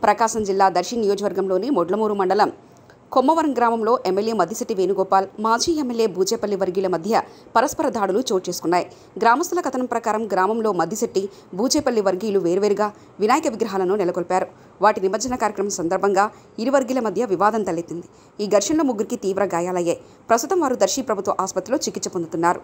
ప్రకాశం జిల్లా దర్శి నియోజకవర్గంలోని మొడ్లమూరు మండలం కొమ్మవరం గ్రామంలో ఎమ్మెల్యే మద్దిశెట్టి వేణుగోపాల్ మాజీ ఎమ్మెల్యే బూచేపల్లి వర్గీయుల మధ్య పరస్పర దాడులు చోటు చేసుకున్నాయి గ్రామస్తుల కథనం ప్రకారం గ్రామంలో మద్దిశెట్టి బూచేపల్లి వర్గీయులు వేర్వేరుగా వినాయక విగ్రహాలను నెలకొల్పారు వాటి నిమజ్జన కార్యక్రమం సందర్భంగా ఇరు వర్గీయుల మధ్య వివాదం తలెత్తింది ఈ ఘర్షణలో ముగ్గురికి తీవ్ర గాయాలయ్యాయి ప్రస్తుతం వారు దర్శి ప్రభుత్వ ఆసుపత్రిలో చికిత్స పొందుతున్నారు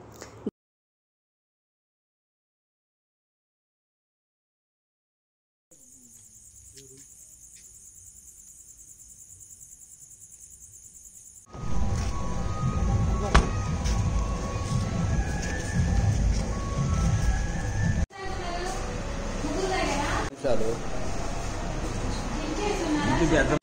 చాలు ఇంటికి అర్థం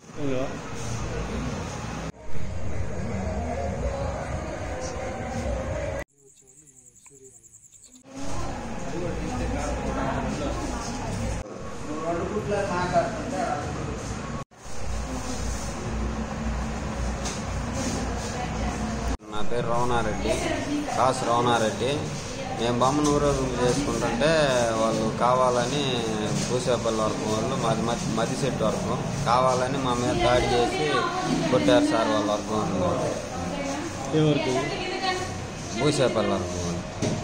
నా పేరు రవణారెడ్డి కాసు రవణారెడ్డి మేము బొమ్మనూరు చేసుకుంటుంటే వాళ్ళు కావాలని భూసేపల్లి వరకు వాళ్ళు మాది మది మదిశెట్టి వరకు కావాలని మా మీద దాడి చేసి కొట్టారు సార్ వాళ్ళ వరకు వాళ్ళు ఎవరికి భూసేపల్లి వరకు వాళ్ళు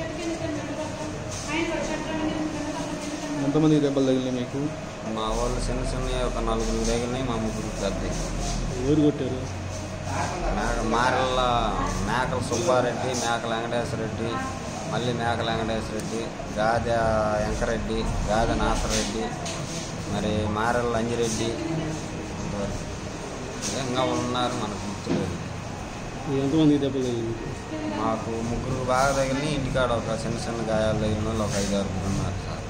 ఎంతమందికి దెబ్బలు తగిలినాయి మీకు మా వాళ్ళు చిన్న చిన్న ఒక నలుగురు తగిలినాయి మా ముగ్గురు పెద్ద ఎవరు కొట్టారు మేక మారల్ల మేకల సుబ్బారెడ్డి మేకల వెంకటేశ్వరరెడ్డి మళ్ళీ మేకల వెంకటేశ్వరరెడ్డి గాదె వెంకరెడ్డి గాదె నాసరెడ్డి మరి మారెల్ల అంజిరెడ్డి ఇంతవరకు. ఇంకా ఉన్నారు మనకు గుర్తులేదు ఎంతమందికి దెబ్బలు తగిలింది మాకు ముగ్గురు బాగా తగిలినాయి ఇంటికాడ ఒక చిన్న చిన్న గాయాలు తగిలిన వాళ్ళు ఒక ఐదు ఆరుగురు ఉన్నారు సార్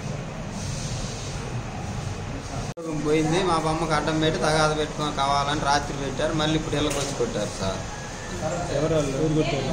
పోయింది మా బొమ్మకు అడ్డం పెట్టి తగాద పెట్టుకొని కావాలని రాత్రి పెట్టారు మళ్ళీ ఇప్పుడు ఇళ్ళకి వచ్చి కొట్టారు సార్ ఎవరు వాళ్ళు ఎవరు కొట్టారు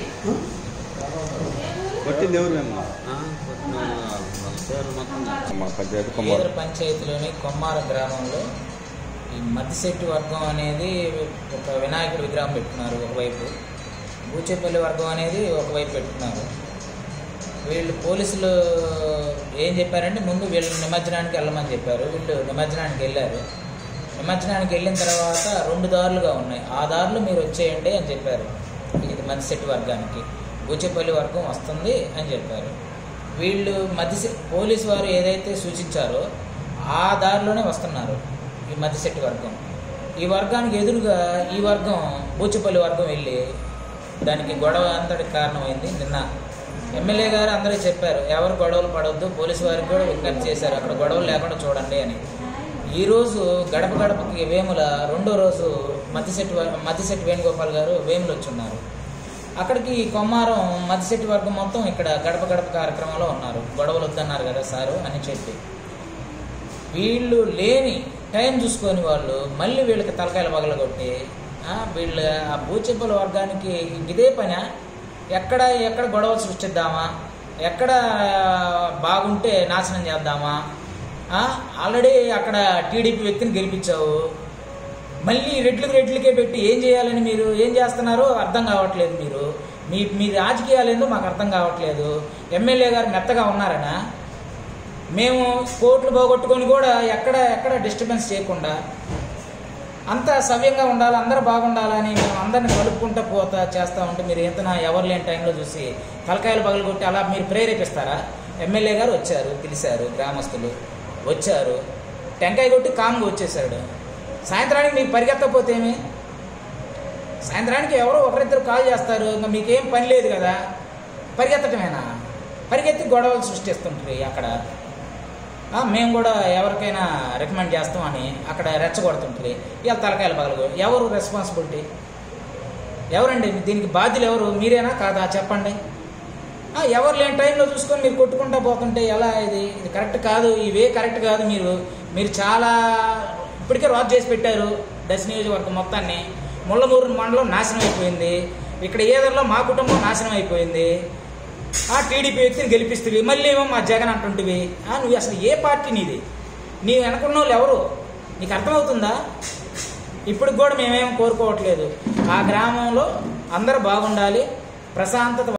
కొట్టింది ఎవరు మేము ఆ, కొట్టిన వాళ్ళు వాళ్ళ పేరు మొత్తం మా పంచాయతీ కేంద్ర పంచాయతీలోని కొమ్మార గ్రామంలో ఈ మద్దిశెట్టి వర్గం అనేది ఒక వినాయకుడి విగ్రహం పెట్టుకున్నారు ఒకవైపు బూచేపల్లి వర్గం అనేది ఒకవైపు పెట్టుకున్నారు వీళ్ళు పోలీసులు ఏం చెప్పారంటే ముందు వీళ్ళు నిమజ్జనానికి వెళ్ళమని చెప్పారు వీళ్ళు నిమజ్జనానికి వెళ్ళారు నిమజ్జనానికి వెళ్ళిన తర్వాత రెండు దారులుగా ఉన్నాయి ఆ దారులు మీరు వచ్చేయండి అని చెప్పారు ఇది మద్దిశెట్టి వర్గానికి బూచేపల్లి వర్గం వస్తుంది అని చెప్పారు వీళ్ళు మధ్య పోలీసు వారు ఏదైతే సూచించారో ఆ దారిలోనే వస్తున్నారు ఈ మధ్యశెట్టి వర్గం ఈ వర్గానికి ఎదురుగా ఈ వర్గం బూచిపల్లి వర్గం వెళ్ళి దానికి గొడవ అంతటికి కారణమైంది నిన్న ఎమ్మెల్యే గారు అందరూ చెప్పారు ఎవరు గొడవలు పడవద్దు పోలీసు వారికి కూడా విజ్ఞప్తి చేశారు అక్కడ గొడవలు లేకుండా చూడండి అని ఈ రోజు గడప గడపకి వేముల రెండో రోజు మధ్యశెట్టి వ- మధ్యశెట్టి వేణుగోపాల్ గారు వేములు వచ్చున్నారు అక్కడికి కొమ్మారం మధ్యశెట్టి వర్గం మొత్తం ఇక్కడ గడప గడప కార్యక్రమంలో ఉన్నారు గొడవలు వద్దన్నారు కదా సారు అని చెప్పి వీళ్ళు లేని టైం చూసుకొని వాళ్ళు మళ్ళీ వీళ్ళకి తలకాయలు పగలగొట్టి ఆ, వీళ్ళ ఆ భూచెప్పల వర్గానికి ఇదే పని ఎక్కడ ఎక్కడ గొడవలు సృష్టిద్దామా ఎక్కడ బాగుంటే నాశనం చేద్దామా ఆ, ఆల్రెడీ అక్కడ టీడీపీ వ్యక్తిని గెలిపించావు మళ్ళీ రెడ్లకు రెడ్లకే పెట్టి ఏం చేయాలని మీరు ఏం చేస్తున్నారో అర్థం కావట్లేదు మీరు మీ మీ రాజకీయాలు ఏందో మాకు అర్థం కావట్లేదు ఎమ్మెల్యే గారు మెత్తగా ఉన్నారనా మేము కోట్లు పోగొట్టుకొని కూడా ఎక్కడ ఎక్కడ డిస్టర్బెన్స్ చేయకుండా అంతా సవ్యంగా ఉండాలి అందరూ బాగుండాలని మేము అందరిని కలుపుకుంటూ పోతా చేస్తూ ఉంటే మీరు ఎంతనా ఎవరు లేని టైంలో చూసి తలకాయలు పగలగొట్టి అలా మీరు ప్రేరేపిస్తారా ఎమ్మెల్యే గారు వచ్చారు పిలిచారు గ్రామస్తులు వచ్చారు టెంకాయ కొట్టి కామ్గా వచ్చేసాడు సాయంత్రానికి మీకు పరిగెత్తకపోతే ఏమి సాయంత్రానికి ఎవరో ఒకరిద్దరు కాల్ చేస్తారు ఇంకా మీకేం పని లేదు కదా పరిగెత్తటమేనా పరిగెత్తి గొడవలు సృష్టిస్తుంటారు అక్కడ ఆ, మేము కూడా ఎవరికైనా రికమెండ్ చేస్తామని అక్కడ రెచ్చగొడుతుంటారు ఇవాళ తలకాయలు పగలగు ఎవరు రెస్పాన్సిబిలిటీ ఎవరండి దీనికి బాధ్యులు ఎవరు మీరేనా కాదా చెప్పండి ఆ, ఎవరు లేని టైంలో చూసుకొని మీరు కొట్టుకుంటా పోతుంటే ఎలా ఇది ఇది కరెక్ట్ కాదు ఈ వే కరెక్ట్ కాదు మీరు మీరు చాలా ఇప్పటికే రాజు చేసి పెట్టారు దశ నియోజకవర్గం మొత్తాన్ని ముళ్ళమూరు మండలం నాశనం అయిపోయింది ఇక్కడ ఏదర్లో మా కుటుంబం నాశనం అయిపోయింది ఆ టీడీపీ వ్యక్తిని గెలిపిస్తుంది మళ్ళీ ఏమో మా జగన్ అంటుంటివి ఆ, నువ్వు అసలు ఏ పార్టీ నీది నీవు వెనకున్న వాళ్ళు ఎవరు నీకు అర్థమవుతుందా ఇప్పటికి కూడా మేమేం కోరుకోవట్లేదు ఆ గ్రామంలో అందరూ బాగుండాలి ప్రశాంతత